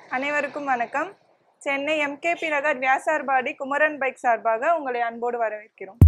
அனைவருக்கும் வணக்கம் Chennai MKP Nagar Vyasarpadi Kumaran bike சார்பாக உங்களை அன்போடு வரவேற்கிறோம்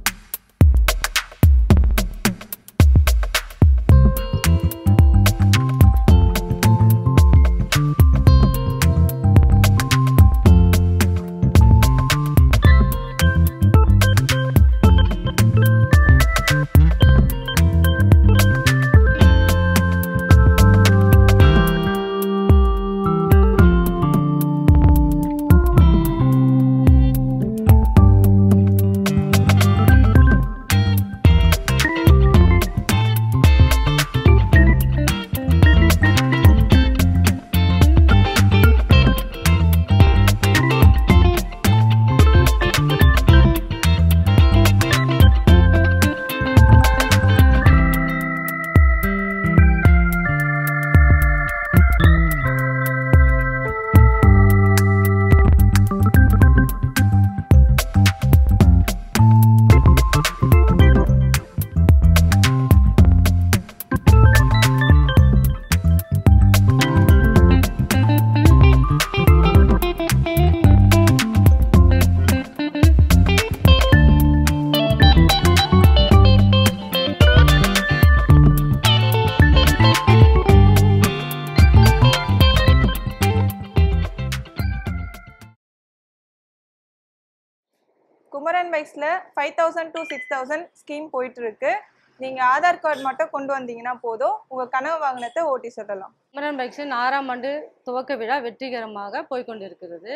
குமரன் பைக்ஸில் five thousand to six thousand scheme போயிட்டு இருக்கு நீங்கள் ஆதார் கார்டு மட்டும் கொண்டு வந்தீங்கன்னா போதும் உங்கள் கனவு வாகனத்தை ஓட்டி சொல்லலாம் குமரன் பைக்ஸின் ஆறாம் ஆண்டு துவக்க விழா வெற்றிகரமாக போய்க்கொண்டிருக்கிறது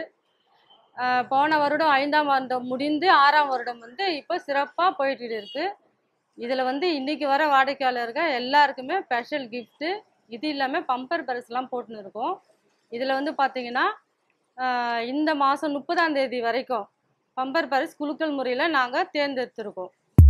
ஆஹ் போன வருடம் ஐந்தாம் வருடம் முடிந்து ஆறாம் வருடம் வந்து இப்போ சிறப்பாக போயிட்டு இருக்கு இதில் வந்து இன்னைக்கு வர வாடிக்கையாளர்கள் எல்லாருக்குமே ஸ்பெஷல் கிஃப்ட்டு இது இல்லாமல் பம்பர் பரிசுலாம் போட்டுன்னு இருக்கோம் இதில் வந்து பார்த்தீங்கன்னா ஆஹ் இந்த மாதம் முப்பதாம் தேதி வரைக்கும் பம்பர் பரிசு குலுக்கல் முறையில் நாங்கள் தேர்ந்தெடுத்திருக்கோம்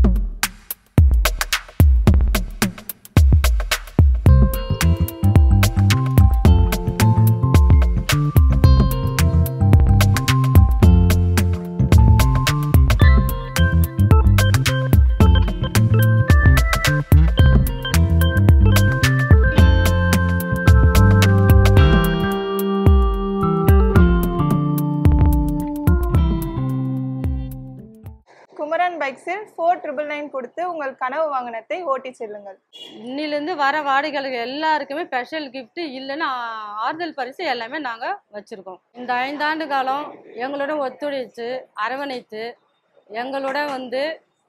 குமரன் பைக்ஸில் ஃபோர் ட்ரிபிள் நைன் கொடுத்து உங்கள் கனவு வாகனத்தை ஓட்டி செல்லுங்கள் இன்னிலேருந்து வர வாடிக்கையாளர்கள் எல்லாருக்குமே ஸ்பெஷல் gift இல்லைன்னா ஆ- ஆறுதல் பரிசு எல்லாமே நாங்கள் வச்சுருக்கோம் இந்த ஐந்தாண்டு காலம் எங்களோட ஒத்துழைச்சு அரவணைத்து எங்களோட வந்து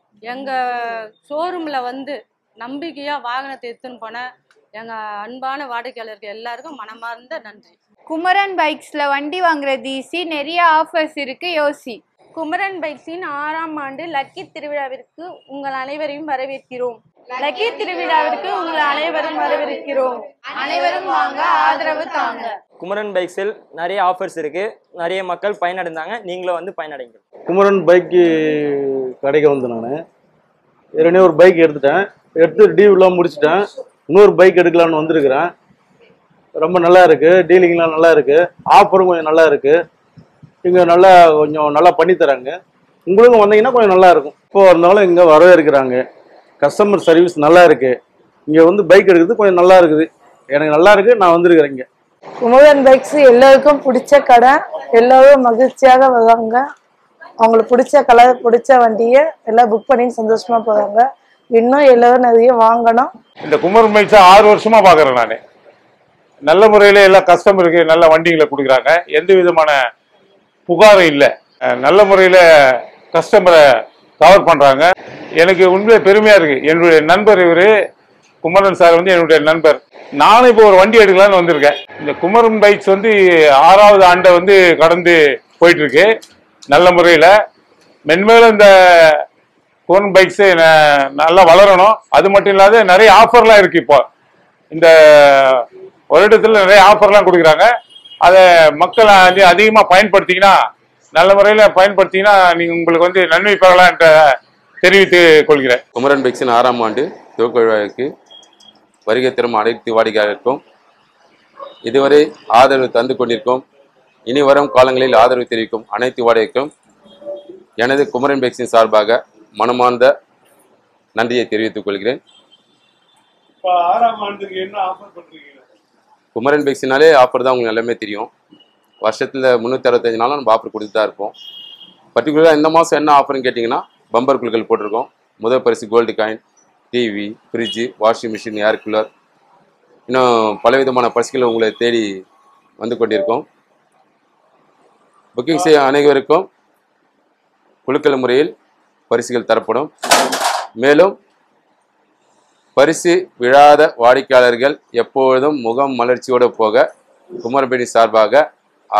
எங்கள் ஷோரூமில் வந்து நம்பிக்கையாக வாகனத்தை எடுத்துன்னு போன எங்கள் அன்பான வாடிக்கையாளர்கள் எல்லாருக்கும் மனமார்ந்த நன்றி குமரன் பைக்ஸில் வண்டி வாங்குறது ஈஸி நிறைய ஆஃபர்ஸ் இருக்கு யோசி குமரன் பைக்ஸின் ஆறாம் ஆண்டு லக்கி திருவிழாவிற்கு உங்கள் அனைவரையும் வரவேற்கிறோம் லக்கி திருவிழாவிற்கு உங்கள் அனைவரும் வரவேற்கிறோம் அனைவரும் வாங்க ஆதரவு தாங்க குமரன் பைக்ஸில் நிறைய ஆஃபர்ஸ் இருக்கு நிறைய மக்கள் பயனடைந்தாங்க நீங்களும் வந்து பயனடைங்க குமரன் பைக்கு கடைக்கு வந்து நான் ஏற்கனவே ஒரு பைக் எடுத்துட்டேன் எடுத்து டியூலாம் முடிச்சிட்டேன் இன்னொரு பைக் எடுக்கலான்னு வந்திருக்கிறேன் ரொம்ப நல்லா இருக்கு டீலிங்லாம் நல்லா இருக்கு ஆஃபரும் கொஞ்சம் நல்லா இருக்கு இங்கே நல்லா கொஞ்சம் நல்லா பண்ணி தராங்க உங்களுக்கும் வந்தீங்கன்னா கொஞ்சம் நல்லா இருக்கும் இப்போ இருந்தாலும் இங்கே வரவேற்கிறாங்க கஸ்டமர் சர்வீஸ் நல்லா இருக்கு இங்கே வந்து பைக் எடுக்கிறது கொஞ்சம் நல்லா இருக்குது எனக்கு நல்லா இருக்கு நான் வந்திருக்கிறேன் இங்கே குமரன் பைக்ஸ் எல்லாருக்கும் பிடிச்ச கடை எல்லாரும் மகிழ்ச்சியாக வருவாங்க அவங்களுக்கு பிடிச்ச கலர் பிடிச்ச வண்டியை எல்லாம் புக் பண்ணி சந்தோஷமா போறாங்க இன்னும் எல்லாரும் நிறைய வாங்கணும் இந்த குமரன் பைக்ஸை ஆறு வருஷமா பாக்குறேன் நான் நல்ல முறையில எல்லா கஸ்டமருக்கு நல்ல வண்டிகளை கொடுக்குறாங்க எந்த விதமான புகாரும் இல்லை அஹ் நல்ல முறையில கஸ்டமரை கவர் பண்றாங்க எனக்கு உண்மையிலே பெருமையா இருக்கு என்னுடைய நண்பர் இவரு குமரன் சார் வந்து என்னுடைய நண்பர் நானும் இப்போ ஒரு வண்டி எடுக்கலாம்னு வந்திருக்கேன் இந்த குமரன் பைக்ஸ் வந்து ஆறாவது ஆண்டை வந்து கடந்து போயிட்டு இருக்கு நல்ல முறையில மென்மேலும் இந்த குமரன் பைக்ஸ் நல்லா வளரணும் அது மட்டும் இல்லாத நிறைய ஆஃபர்லாம் இருக்கு இப்போ இந்த வருடத்தில் நிறைய ஆஃபர்லாம் கொடுக்குறாங்க அதை மக்கள் வந்து அதிகமாக பயன்படுத்திங்கன்னா நல்ல முறையில் பயன்படுத்திங்கன்னா நீங்கள் உங்களுக்கு வந்து நன்மை பெறலாம் என்ற தெரிவித்து கொள்கிறேன் குமரன் பைக்ஸின் ஆறாம் ஆண்டு துவக்க விழாவிற்கு வருகை தரும் அனைத்து வாடிக்கையாளருக்கும் இதுவரை ஆதரவு தந்து கொண்டிருக்கும் இனி வரும் காலங்களில் ஆதரவு தெரிவிக்கும் அனைத்து வாடகைக்கும் எனது குமரன் பைக்ஸின் சார்பாக மனமார்ந்த நன்றியை தெரிவித்துக் கொள்கிறேன் இப்போ ஆறாம் ஆண்டுக்கு என்ன ஆஃபர் பண்ணுறீங்க குமரன் பைக்ஸினாலே ஆஃபர் தான் உங்களுக்கு எல்லாமே தெரியும் வருஷத்தில் முந்நூற்றி அறுபத்தஞ்சு நாளும் நம்ம ஆஃபர் கொடுத்து தான் இருப்போம் பர்டிகுலராக இந்த மாதம் என்ன ஆஃபர்னு கேட்டிங்கன்னா பம்பர் குழுக்கள் போட்டிருக்கோம் முதல் பரிசு gold coin TV fridge washing machine air cooler இன்னும் பலவிதமான பரிசுகள் உங்களை தேடி வந்து கொண்டிருக்கோம் புக்கிங் செய்ய அனைவருக்கும் குழுக்கள் முறையில் பரிசுகள் தரப்படும் மேலும் பரிசு விழாத வாடிக்கையாளர்கள் எப்பொழுதும் முகம் மலர்ச்சியோடு போக குமரபேணி சார்பாக ஆ,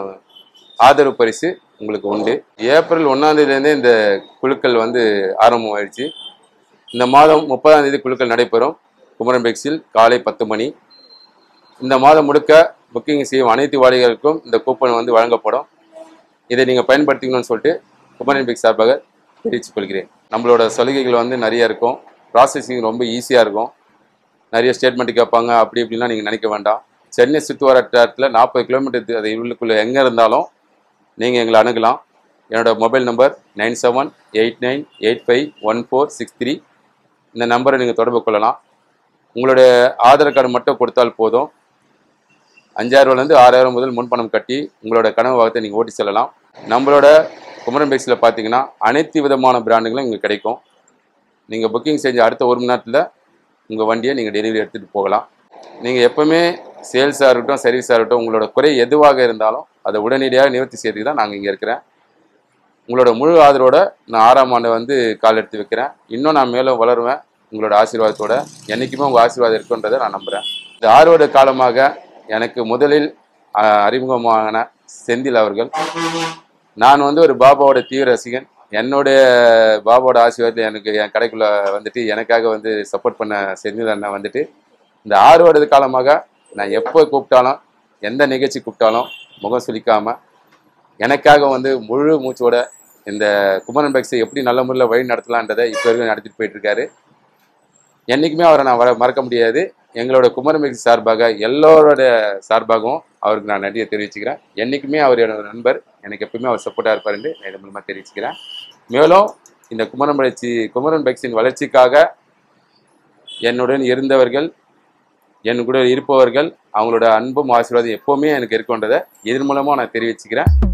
ஆதரவு பரிசு உங்களுக்கு உண்டு ஏப்ரல் ஒன்றாம் தேதியிலேருந்தே இந்த குழுக்கள் வந்து ஆரம்பமாயிடுச்சு இந்த மாதம் முப்பதாம் தேதி குழுக்கள் நடைபெறும் குமரன் பெக்ஸில் காலை பத்து மணி இந்த மாதம் முழுக்க புக்கிங் செய்யும் அனைத்து வாடிக்கையாளருக்கும் இந்த கூப்பன் வந்து வழங்கப்படும் இதை நீங்கள் பயன்படுத்திக்கணும்னு சொல்லிட்டு குமரன் பெக்ஸ் சார்பாக தெரிவித்துக் கொள்கிறேன் நம்மளோட சலுகைகள் வந்து நிறைய இருக்கும் ப்ராசஸிங் ரொம்ப ஈஸியாக இருக்கும் நிறைய ஸ்டேட்மெண்ட் கேட்பாங்க அப்படி இப்படிலாம் நீங்கள் நினைக்க வேண்டாம் சென்னை சுற்று வட்டாரத்தில் நாற்பது கிலோமீட்டர் அது உள்ளுக்குள்ளே எங்கே இருந்தாலும் நீங்கள் எங்களை அணுகலாம் என்னோட mobile number nine seven eight nine eight five one four six three இந்த நம்பரை நீங்கள் தொடர்பு கொள்ளலாம் உங்களுடைய ஆதார் கார்டு மட்டும் கொடுத்தால் போதும் அஞ்சாயிரூவாலேருந்து ஆறாயிரம் முதல் முன்பணம் கட்டி உங்களோட கனவு வாகத்தை நீங்கள் ஓட்டி செல்லலாம் நம்மளோட குமரன் பைக்ஸில் பார்த்தீங்கன்னா அனைத்து விதமான பிராண்டுகளும் இங்கே கிடைக்கும் நீங்கள் புக்கிங் செஞ்ச அடுத்த ஒரு மணி நேரத்தில் உங்கள் வண்டியை நீங்கள் டெலிவரி எடுத்துகிட்டு போகலாம் நீங்கள் எப்போவுமே சேல்ஸாக இருக்கட்டும் சர்வீஸாக இருக்கட்டும் உங்களோட குறை எதுவாக இருந்தாலும் அதை உடனடியாக நிவர்த்தி செய்யறதுக்கு தான் நாங்கள் இங்கே இருக்கிறேன் உங்களோட முழு ஆதரவோட நான் ஆறாம் ஆண்டு வந்து கால் எடுத்து வைக்கிறேன் இன்னும் நான் மேலும் வளருவேன் உங்களோட ஆசீர்வாதத்தோட என்றைக்குமே உங்கள் ஆசீர்வாதம் இருக்குன்றதை நான் நம்புகிறேன் இந்த ஆறு வருட காலமாக எனக்கு முதலில் ஆஹ், அறிமுகமான செந்தில் அவர்கள் நான் வந்து ஒரு பாபாவோட தீவிர ரசிகன் என்னுடைய பாபாவோட ஆசீர்வாதத்தில் எனக்கு என் கடைக்குள்ளே வந்துட்டு எனக்காக வந்து சப்போர்ட் பண்ண செந்தில் அண்ணன் வந்துட்டு இந்த ஆறு வருட காலமாக நான் எப்போ கூப்பிட்டாலும் எந்த நிகழ்ச்சி கூப்பிட்டாலும் முகம் சுளிக்காமல் எனக்காக வந்து முழு மூச்சோட இந்த குமரன் பைக்ஸை எப்படி நல்ல முறையில் வழி நடத்தலான்றதை இப்போ வரைக்கும் நடத்திட்டு போயிட்டு இருக்காரு என்றைக்குமே அவரை நான் வர மறக்க முடியாது எங்களோட குமரன் பைக்ஸ் சார்பாக எல்லோரோட சார்பாகவும் அவருக்கு நான் நன்றியை தெரிவிச்சுக்கிறேன் என்றைக்குமே அவர் என்னோட நண்பர் எனக்கு எப்பவுமே அவர் சப்போர்ட்டாக இருப்பாருன்னு நான் இதன் மூலமாக தெரிவிச்சுக்கிறேன் மேலும் இந்த குமரன் வளர்ச்சி குமரன் பைக்ஸின் வளர்ச்சிக்காக என்னுடன் இருந்தவர்கள் என் கூட இருப்பவர்கள் அவங்களோட அன்பும் ஆசீர்வாதம் எப்போவுமே எனக்கு இருக்குன்றதை இதன் மூலமாக நான் தெரிவிச்சுக்கிறேன்